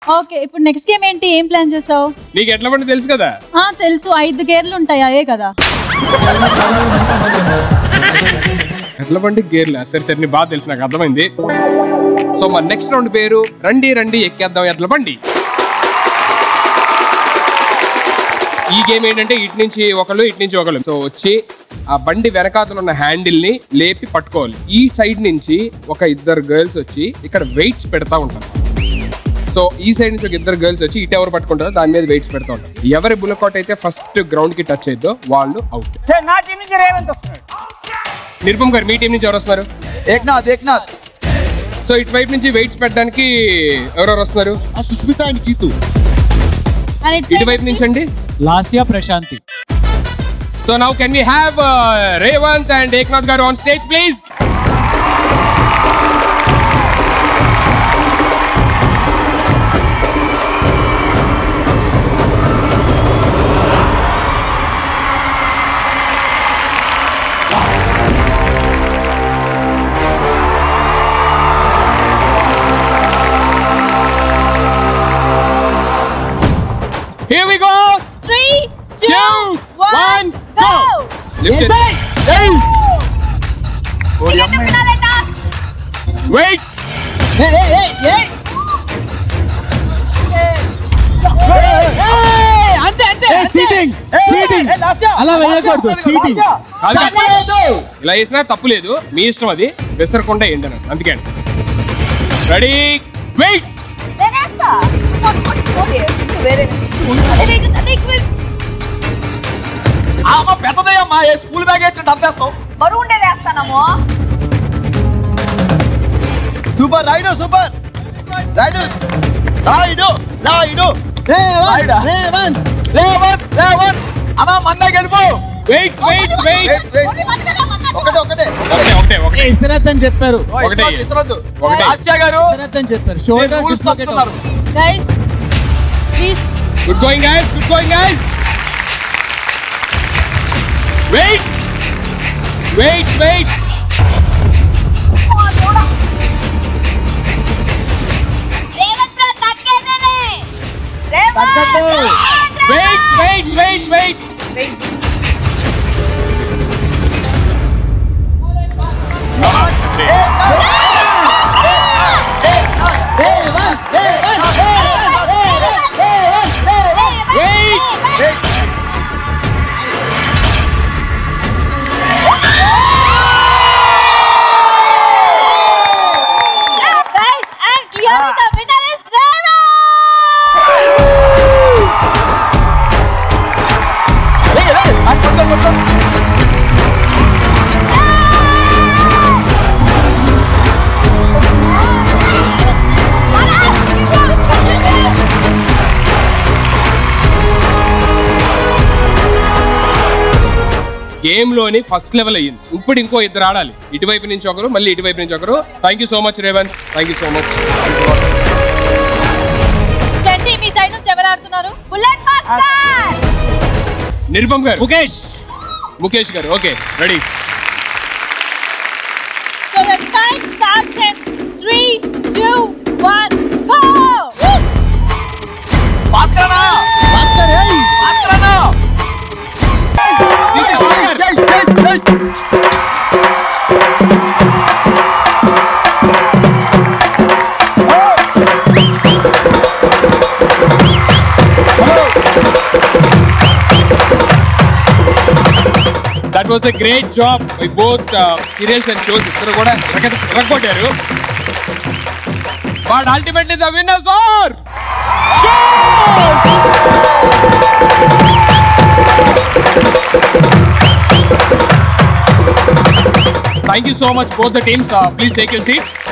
Okay ఇప్పుడు next game ఏంటి ఏం ప్లాన్ చేసావు నీకు ఎట్లా బండి తెలుసు కదా ఆ తెలుసు ఐదు గేర్లు ఉంటాయి అవే కదా ఎట్ల బండి గేర్లా సరే సరే నీ బాగా తెలుసు నాకు అర్థమైంది సో మన నెక్స్ట్ రౌండ్ పేరు రండి రండి ఎక్కేద్దాం ఎట్ల బండి ఈ గేమ్ ఏంటంటే ఇటు నుంచి ఒకళ్ళు ఇటు నుంచి ఒకళ్ళు సో వచ్చి ఆ బండి వెనకాతలు ఉన్న హ్యాండిల్ ని లేపి పట్టుకోవాలి ఈ సైడ్ నుంచి ఒక ఇద్దరు గర్ల్స్ వచ్చి ఇక్కడ వెయిట్స్ పెడతా ఉంటారు సో ఈ సైడ్ నుంచి ఒక ఇద్దరు గర్ల్స్ వచ్చి ఇటు ఎవరు పట్టుకుంటారో దాని మీద వెయిట్స్ పెడతా ఉంటారు ఎవరి బుల్లకాట్ అయితే ఫస్ట్ గ్రౌండ్ కి టచ్ అయిద్దో వాళ్ళు అవుట్ సార్ నా టీం నుంచి రేవంత్ వస్తున్నాడు నిరుపమ్ గారు మీ టీం నుంచి ఎవరు వస్తున్నారు ఏక్నాథ్ ఏక్నాథ్ సో ఇటువైపు నుంచి వెయిట్స్ పెట్టడానికి ఎవరెవరు వస్తున్నారు ఆ Sushmita and Geethu And it's ఇటువైపు నుంచి అండి Lasya Prashanthi so now can we have Revanth and Eknath garu on stage please Here we go! Three, two, Two, one, one, go! Lift it. Wait! అంతే అంతే చీటింగ్ చీటింగ్ అలా వేయకూడదు చీటింగ్ కాదు. ఇలా వేసినా తప్పు లేదు మీ ఇష్టం అది విసరకుండా ఏంటని అందుకే రెడీ వెయిట్ నేనేస్తా పోనీ, పోనీ, పోనీ. వేరే అమ్మ పెద్దదయ్యమ్మా ఏ స్కూల్ బ్యాగ్ వేసి డబ్బేస్తావు బరువు ఉండేది వేస్తానమ్మో super ride super ride Rayudu Rayudu Revanth Revanth Revanth Revanth అన్నా మందే గెలుపు వెయిట్ వెయిట్ వెయిట్ ఒకటే ఒకటే ఒకటే ఒకటే ఒకటే ఇసరత్ అని చెప్పారు ఒకటే ఇసరొద్దు ఒకటే ఆసియా గారు ఇసరత్ అని చెప్పారు షోల్డర్ రూల్స్ డిస్లోకేట్ తప్పుతున్నారు Guys, please. Good going guys good going guys wait wait wait Revanth bro తగ్గేదేనే తగ్గద్దు. Wait wait wait wait Revanth Revanth wait Guys, and clearly the winner is Reva! Game లోని ఫస్ట్ లెవెల్ అయ్యింది ఇప్పుడు ఇంకో ఇద్దరు ఆడాలి ఇటువైపు నుంచి ఒకరు మళ్ళీ ఇటువైపు నుంచి ఒకరు thank you so much Revanth thank you so much చండి మీ సైడ్ నుంచి ఎవరు ఆడుతున్నారు బుల్లెట్ మాస్టర్ నిరుపమ్ గారు Mukesh Mukesh garu okay ready so the time starts in 3 2 1 go భాస్కరనా భాస్కర్ ఏయ్ భాస్కరనా that was a great job by both serials and shows ఇద్దరు కూడా రగ్గొట్టారు but ultimately the winners are Thank you so much, both the teams. Uh, please take your seats.